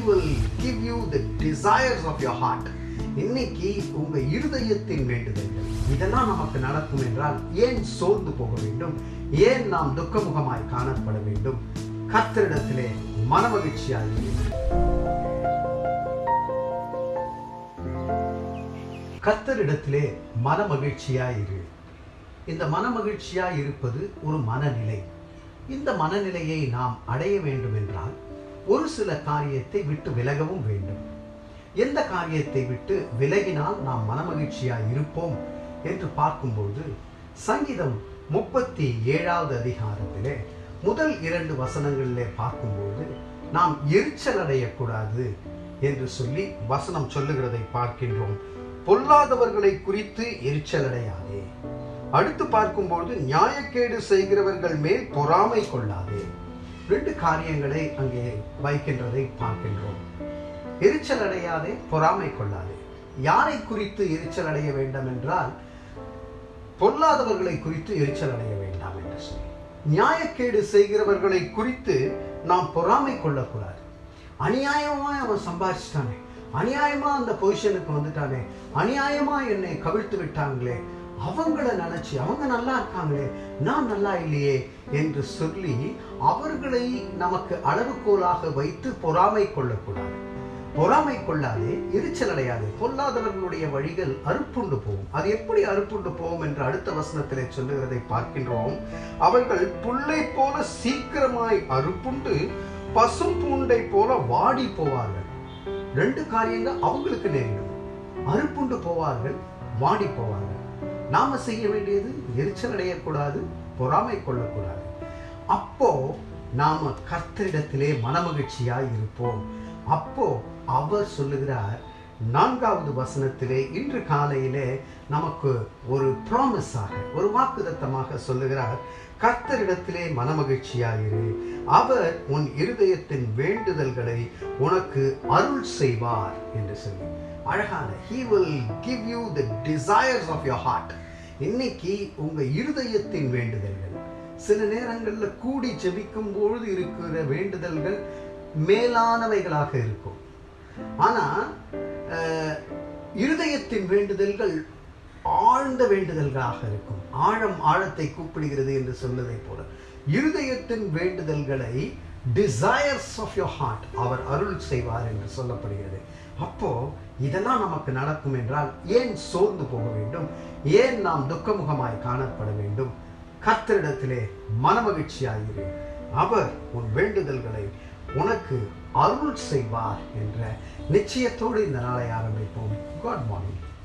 will give you the desires of your heart இன்னைக்கு உங்க இருதயத்தின் வேண்டுதல்கள் இதெல்லாம் நமக்கு நடக்கும் என்றால் ஏன் சோர்ந்து போக வேண்டும் ஏன் நாம் துக்கமுகமாய் காணப்பட வேண்டும் கத்தரிடத்திலே மனமகிழ்ச்சியாக கத்தரிடத்திலே மனமகிழ்ச்சியாய் இரு இந்த மனமகிழ்ச்சியாய் இருப்பது ஒரு மனநிலை இந்த மனநிலையை நாம் அடைய வேண்டும் என்றால் ஒரு சில காரியத்தை விட்டு விலகவும் வேண்டும் எந்த காரியத்தை விட்டு விலகினால் நாம் மனமகிழ்ச்சியாய் இருப்போம் என்று பார்க்கும்போது சங்கீதம் முப்பத்தி ஏழாவது அதிகாரத்திலே முதல் இரண்டு வசனங்களிலே பார்க்கும்போது நாம் எரிச்சல் அடையக்கூடாது என்று சொல்லி வசனம் சொல்லுகிறதை பார்க்கின்றோம் பொல்லாதவர்களை குறித்து எரிச்சல் அடையாதே அடுத்து பார்க்கும்போது நியாயக்கேடு செய்கிறவர்கள் மேல் பொறாமை கொள்ளாதே ரெண்டு காரியங்களை அங்கே வைக்கின்றதை பார்க்கின்றோம் எரிச்சல் அடையாதே பொறாமை கொள்ளாதே யாரை குறித்து எரிச்சல் அடைய வேண்டாம் என்றால் பொல்லாதவர்களை குறித்து எரிச்சல் அடைய வேண்டாம் என்று சொல்லி நியாயக்கேடு செய்கிறவர்களை குறித்து நாம் பொறாமை கொள்ளக்கூடாது அநியாயமா அவன் சம்பாதிச்சிட்டானே அநியாயமா அந்த பொசிஷனுக்கு வந்துட்டானே அநியாயமா என்னை கவிழ்த்து விட்டாங்களே அவங்கள நினைச்சு அவங்க நல்லா இருக்காங்களே நான் நல்லா இல்லையே என்று சொல்லி அவர்களை நமக்கு அளவுகோலாக வைத்து பொறாமை கொள்ளக்கூடாது பொறாமை கொள்ளாதே எரிச்சல் அடையாதே பொல்லாதவர்களுடைய வழிகள் அறுப்புண்டு போகும் அது எப்படி அறுப்புண்டு போகும் என்று அடுத்த வசனத்திலே சொல்லுகிறதை பார்க்கின்றோம் அவர்கள் புல்லை போல சீக்கிரமாய் அறுப்புண்டு பசும் பூண்டை போல வாடி போவார்கள் ரெண்டு காரியங்கள் அவங்களுக்கு நேரிடும் அறுப்புண்டு போவார்கள் வாடி போவார்கள் நாம செய்ய வேண்டியது எரிச்சல் அடையக்கூடாது பொறாமை கொள்ளக்கூடாது அப்போ நாம கர்த்தரிடத்திலே மனமகிழ்ச்சியாய் இருப்போம் அப்போ அவர் சொல்லுகிறார் நான்காவது வசனத்திலே இன்று காலையிலே நமக்கு ஒரு ப்ராமிஸாக ஒரு வாக்குதத்தமாக சொல்லுகிறார் கர்த்தரிடத்திலே மனமகிழ்ச்சியாயிரு அவர் உன் இருதயத்தின் வேண்டுதல்களை உனக்கு அருள் செய்வார் என்று சொல்லி அழகான he will give you the desires of your heart இன்னைக்கு உங்க இருதயத்தின் வேண்டுதல்கள் சில நேரங்களில் கூடி ஜெபிக்கும் பொழுது இருக்கிற வேண்டுதல்கள் மேலானவைகளாக இருக்கும் ஆனா இருதயத்தின் வேண்டுதல்கள் ஆழ்ந்த வேண்டுதல்களாக இருக்கும் ஆழம் ஆழத்தை கூப்பிடுகிறது என்று சொன்னதை போல இருதயத்தின் வேண்டுதல்களை டிசையர்ஸ் ஆஃப் யோர் ஹார்ட் அவர் அருள் செய்வார் என்று சொல்லப்படுகிறது அப்போ இதெல்லாம் நமக்கு நடக்கும் என்றால் ஏன் சோர்ந்து போக வேண்டும் ஏன் நாம் துக்கமுகமாய் காணப்பட வேண்டும் கர்த்தரிடத்திலே மனமகிழ்ச்சியாயிரு அவர் உன் வேண்டுதல்களை உனக்கு அருள் செய்வார் என்ற நிச்சயத்தோடு இந்த நாளை ஆரம்பிப்போம் காட் மார்னிங்